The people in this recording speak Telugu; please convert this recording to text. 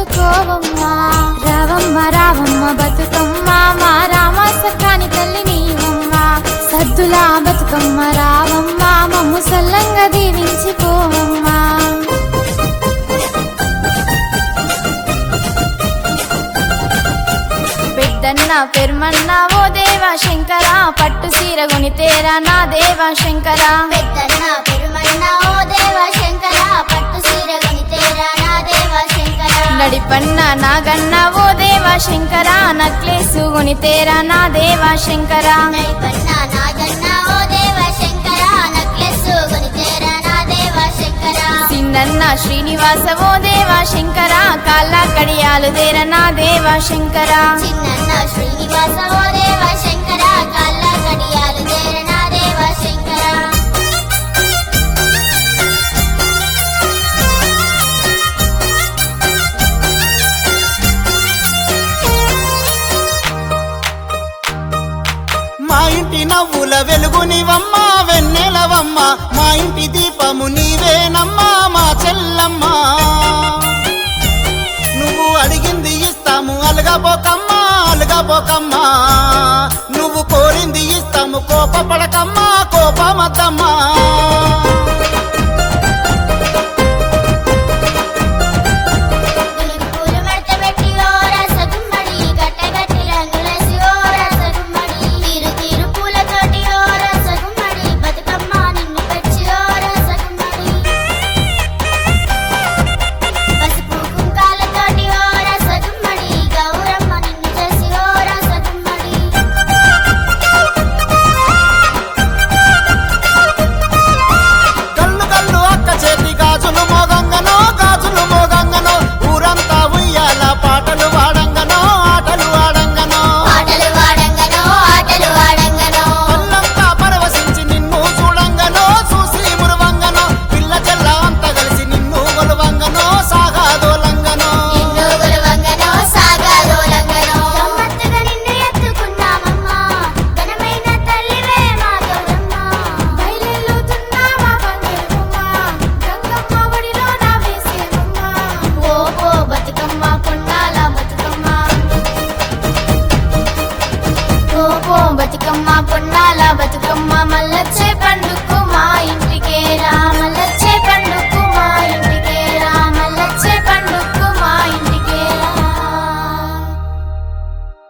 అందుకోవమ్మా రావమ్మ రావమ్మ బతుకమ్మ మా రామ సకాని తల్లి నీవమ్మ సద్దులా బతుకమ్మ రావమ్మ మమ్ము సల్లంగా దీవించిపోవమ్మా పెద్దన్న పెరుమన్న ఓ దేవా శంకర పట్టు సీర తేరా నా దేవా శంకర పెద్దన్న పెరుమన్న ఓ దేవ శంకర పట్టు సీర కొనితేరా నా దేవ శంకర నడిపన్న నాగన్న ఓ దేవా శంకర నక్లేసు తేరా నా దేవా శంకర నడిపన్న నాగన్న ఓ దేవ శంకర నక్లెస్ కొనితేరా నా దేవ శంకర సిన్నన్న శ్రీనివాస ఓ దేవా శంకర కాళ్ళ కడియాలు దేర నా దేవా శంకర చిన్నన్న శ్రీనివాస ఓ దేవ శంకర కళ్ళ కడియాలు తేర నా దేవ శంకర మా ఇంటి నవ్వుల వెలుగునివమ్మ వెన్నెలవమ్మ మా ఇంటి దీపము నీవేనమ్మా మా చెల్లమ్మ నువ్వు అడిగింది ఇస్తాము అలగబోకమ్మా అలగబోకమ్మా నువ్వు కోరింది ఇస్తాము కోపపడకమ్మా కోపమద్దమ్మా గునుగు పూలు మడతబెట్టి ఓ రసగుమ్మడి గట్టగట్టి రంగులేసి ఓ రసగుమ్మడి తీరు తీరు పూలతోటి ఓ రసగుమ్మడి బతుకమ్మ నిన్ను పెంచి ఓ రసగుమ్మడి పసుపు కుంకాలతోటి ఓ రసగుమ్మడి గౌరమ్మ నిన్ను చేసి ఓ రసగుమ్మడి కళ్ళు కళ్ళు అక్క చేతి గాజులు మోగంగనో గాజులు మోగంగనో ఊరంతా ఉయ్యాల పాటలు వాడంగనో ఆటలు ఆడంగనో ఆటలు వాడంగనో ఆటలు వాడంగనో కళ్ళంతా పరవశించి నిన్ను చూడంగనో చూసి మురువంగనో పిల్ల చెల్ల అంతా కలిసి నిన్ను గొలువంగనో సాగాదోలంగనో నిన్ను గురువంగనో సాగాలోలంగనో గమ్మత్తుగా నిన్ను ఎత్తుకున్నామమ్మా ఘనమైన తల్లివే మా గౌరమ్మ బయలెల్లుతున్నా మా బంగారమ్మ గంగమ్మ ఒడిలో నా వేసేవమ్మ ఓ ఓ బతుకమ్మ పొన్నాల బతుకమ్మ ఓ ఓ బతుకమ్మ పొన్నాల బతుకమ్మ మల్లచ్చే